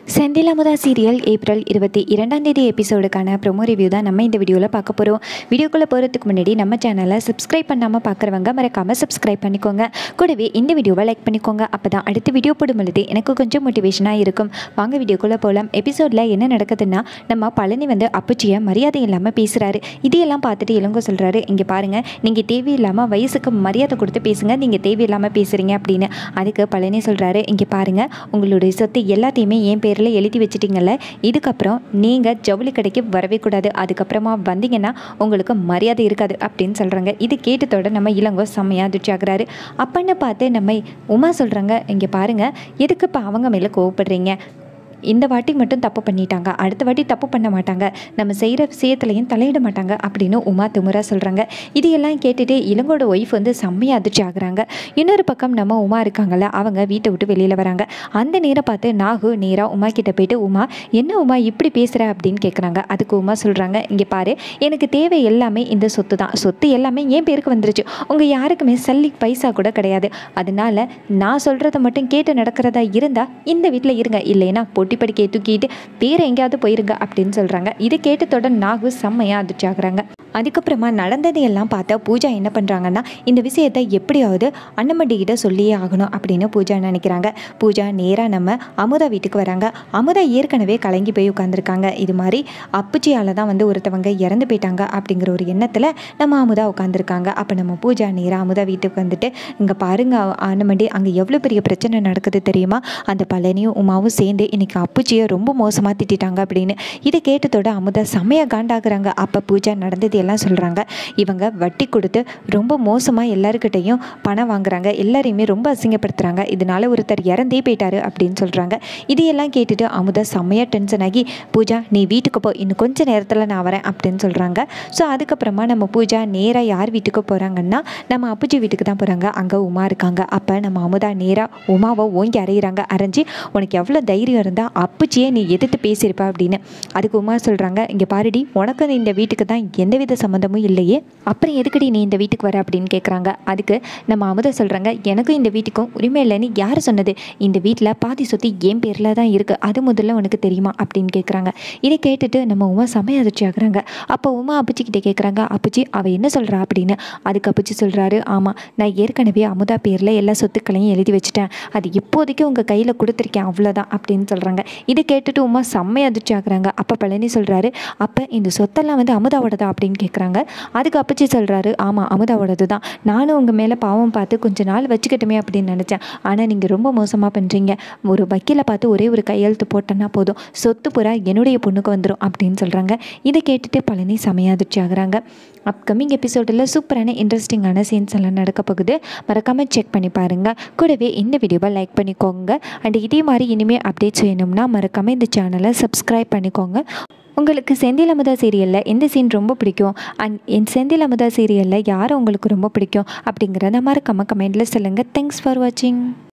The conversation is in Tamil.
செந்தில் அமுதா சீரியல் ஏப்ரல் இருபத்தி இரண்டாம் தேதி எபிசோடுக்கான ப்ரோமோ ரிவ்யூ தான் நம்ம இந்த வீடியோவில் பார்க்க போகிறோம் வீடியோக்குள்ளே போகிறதுக்கு முன்னாடி நம்ம சேனலை சப்ஸ்கிரைப் பண்ணாமல் பார்க்குறவங்க மறக்காமல் சப்ஸ்கிரைப் பண்ணிக்கோங்க கூடவே இந்த வீடியோவை லைக் பண்ணிக்கோங்க அப்போ தான் அடுத்த வீடியோ போடும் பொழுது எனக்கு கொஞ்சம் மோட்டிவேஷனாக இருக்கும் வாங்க வீடியோக்குள்ளே போகலாம் எபிசோடில் என்ன நடக்குதுன்னா நம்ம பழனி வந்து அப்பச்சியை மரியாதை இல்லாமல் பேசுகிறாரு இதையெல்லாம் பார்த்துட்டு இளங்கோ சொல்கிறாரு இங்கே பாருங்கள் நீங்கள் தேவையில்லாமல் வயசுக்கு மரியாதை கொடுத்து பேசுங்க நீங்கள் தேவையில்லாமல் பேசுகிறீங்க அப்படின்னு அதுக்கு பழனி சொல்கிறாரு இங்கே பாருங்கள் உங்களுடைய சொத்து எல்லாத்தையுமே என் பேரில் எழுதி வச்சிட்டிங்கல்ல இதுக்கப்புறம் நீங்கள் ஜவுளி கடைக்கு வரவே கூடாது அதுக்கப்புறமா வந்தீங்கன்னா உங்களுக்கு மரியாதை இருக்காது அப்படின்னு சொல்கிறாங்க இது கேட்டதோட நம்ம இளங்கோ செம்மையாக அதிர்ச்சி ஆகுறாரு அப்பன்னு பார்த்து நம்ம உமா சொல்கிறாங்க இங்கே பாருங்கள் எதுக்கு இப்போ அவங்க மேலே கோவப்படுறீங்க இந்த வாட்டி மட்டும் தப்பு பண்ணிட்டாங்க அடுத்த வாட்டி தப்பு பண்ண மாட்டாங்க நம்ம செய்கிற விஷயத்துலையும் தலையிட மாட்டாங்க அப்படின்னு உமா திமுறா சொல்கிறாங்க இதையெல்லாம் கேட்டுட்டு இளங்கோட ஒய்ஃப் வந்து செம்மையாக அதிர்ச்சி ஆகுறாங்க இன்னொரு பக்கம் நம்ம உமா இருக்காங்கல்ல அவங்க வீட்டை விட்டு வெளியில் வராங்க அந்த நேரம் பார்த்து நாகு நேராக உமா கிட்ட போயிட்டு உமா என்ன உமா இப்படி பேசுகிற அப்படின்னு கேட்குறாங்க அதுக்கு உமா சொல்கிறாங்க இங்கே பாரு எனக்கு தேவை எல்லாமே இந்த சொத்து தான் சொத்து எல்லாமே என் பேருக்கு வந்துருச்சு உங்கள் யாருக்குமே சல்லி பைசா கூட கிடையாது அதனால நான் சொல்கிறத மட்டும் கேட்டு நடக்கிறதா இருந்தால் இந்த வீட்டில் இருங்க இல்லைன்னா பொட்டி படிக்கையை தூக்கிட்டு வேறு எங்கேயாவது போயிருங்க அப்படின்னு சொல்கிறாங்க இதை கேட்டதோட நாகு செம்மையாக அதிர்ச்சி ஆகுறாங்க அதுக்கப்புறமா நடந்ததை எல்லாம் பார்த்தா பூஜா என்ன பண்ணுறாங்கன்னா இந்த விஷயத்தை எப்படியாவது அன்னமண்டி கிட்ட சொல்லியே ஆகணும் அப்படின்னு பூஜா நினைக்கிறாங்க பூஜா நேராக நம்ம அமுதா வீட்டுக்கு வராங்க அமுதா ஏற்கனவே கலங்கி போய் உட்காந்துருக்காங்க இது மாதிரி அப்புச்சியால் தான் வந்து ஒருத்தவங்க இறந்து போயிட்டாங்க அப்படிங்கிற ஒரு எண்ணத்தில் நம்ம அமுதா உட்காந்துருக்காங்க அப்போ நம்ம பூஜா நேராக அமுதா வீட்டுக்கு வந்துட்டு இங்கே பாருங்க அன்னமண்டி அங்கே எவ்வளோ பெரிய பிரச்சனை நடக்குது தெரியுமா அந்த பழனியும் உமாவும் சேர்ந்து இன்னைக்கு அப்புச்சியை ரொம்ப மோசமாக திட்டிட்டாங்க அப்படின்னு இதை கேட்டதோட அமுதா செம்மையாக காண்டாக்குறாங்க அப்போ பூஜா நடந்தது எல்லாம் சொல்கிறாங்க இவங்க வட்டி கொடுத்து ரொம்ப மோசமாக எல்லாருக்கிட்டையும் பணம் வாங்குறாங்க எல்லாரையுமே ரொம்ப அசிங்கப்படுத்துகிறாங்க இதனால ஒருத்தர் இறந்தே போயிட்டாரு அப்படின்னு சொல்கிறாங்க இதையெல்லாம் கேட்டுட்டு அமுதா செம்மையாக டென்ஷன் ஆகி பூஜா நீ வீட்டுக்கு போ இன்னும் கொஞ்ச நேரத்தில் நான் வரேன் அப்படின்னு சொல்கிறாங்க ஸோ அதுக்கப்புறமா நம்ம பூஜா நேராக யார் வீட்டுக்கு போகிறாங்கன்னா நம்ம அப்புச்சி வீட்டுக்கு தான் போகிறாங்க அங்கே உமா இருக்காங்க அப்போ நம்ம அமுதா நேராக உமாவை ஓங்கி அரைகிறாங்க அரைஞ்சி உனக்கு எவ்வளோ தைரியம் இருந்தால் அப்புச்சியே நீ எதிர்த்து பேசியிருப்ப அப்படின்னு அதுக்கு உமா சொல்கிறாங்க இங்கே பாருடி உனக்கு இந்த வீட்டுக்கு தான் எந்தவித சம்மந்தமும் இல்லையே அப்புறம் எதுக்குடி நீ இந்த வீட்டுக்கு வர அப்படின்னு கேட்குறாங்க அதுக்கு நம்ம அமுதா சொல்கிறாங்க எனக்கும் இந்த வீட்டுக்கும் உரிமை இல்லைன்னு யார் சொன்னது இந்த வீட்டில் பாதி சொத்து என் பேரில் தான் இருக்குது அது முதல்ல உனக்கு தெரியுமா அப்படின்னு கேட்குறாங்க இதை கேட்டுட்டு நம்ம உமா செமைய அதிர்ச்சி ஆகுறாங்க அப்போ உமா அப்பச்சிக்கிட்ட கேட்குறாங்க அப்பச்சி அவள் என்ன சொல்கிறா அப்படின்னு அதுக்கு அப்பச்சி சொல்கிறாரு ஆமாம் நான் ஏற்கனவே அமுதா பேரில் எல்லா சொத்துக்களையும் எழுதி வச்சுட்டேன் அது இப்போதைக்கு உங்கள் கையில் கொடுத்துருக்கேன் அவ்வளோதான் அப்படின்னு சொல்கிறாங்க இதை கேட்டுட்டு உமா செம்மைய அதிர்ச்சி ஆகுறாங்க அப்போ பழனி சொல்கிறாரு அப்போ இந்த சொத்தெல்லாம் வந்து அமுதாவோடதா அப்படின்னு கேட்குறாங்க அதுக்கு அப்பச்சி சொல்கிறாரு ஆமாம் அமுதாவோடது தான் நானும் உங்கள் மேலே பாவம் பார்த்து கொஞ்ச நாள் வச்சுக்கிட்டுமே அப்படின்னு நினச்சேன் ஆனால் நீங்கள் ரொம்ப மோசமாக பண்ணுறீங்க ஒரு வக்கீலை பார்த்து ஒரே ஒரு கையெழுத்து போட்டேன்னா போதும் சொத்து புறா என்னுடைய பொண்ணுக்கு வந்துடும் அப்படின்னு சொல்கிறாங்க இதை கேட்டுட்டு பழனி செமையாக அதிர்ச்சி ஆகுறாங்க அப்கமிங் எபிசோடில் சூப்பரான இன்ட்ரெஸ்டிங்கான சீன்ஸ் எல்லாம் நடக்க போகுது மறக்காமல் செக் பண்ணி பாருங்கள் கூடவே இந்த வீடியோவை லைக் பண்ணிக்கோங்க அண்ட் இதே மாதிரி இனிமேல் அப்டேட்ஸ் வேணும்னா மறக்காமல் இந்த சேனலை சப்ஸ்கிரைப் பண்ணிக்கோங்க உங்களுக்கு செந்தில் அமுதா சீரியலில் எந்த சீன் ரொம்ப பிடிக்கும் அண்ட் என் செந்தில் அமுதா சீரியலில் யார் உங்களுக்கு ரொம்ப பிடிக்கும் அப்படிங்கிறத மறக்காமல் கமெண்ட்டில் சொல்லுங்கள் தேங்க்ஸ் ஃபார் வாட்சிங்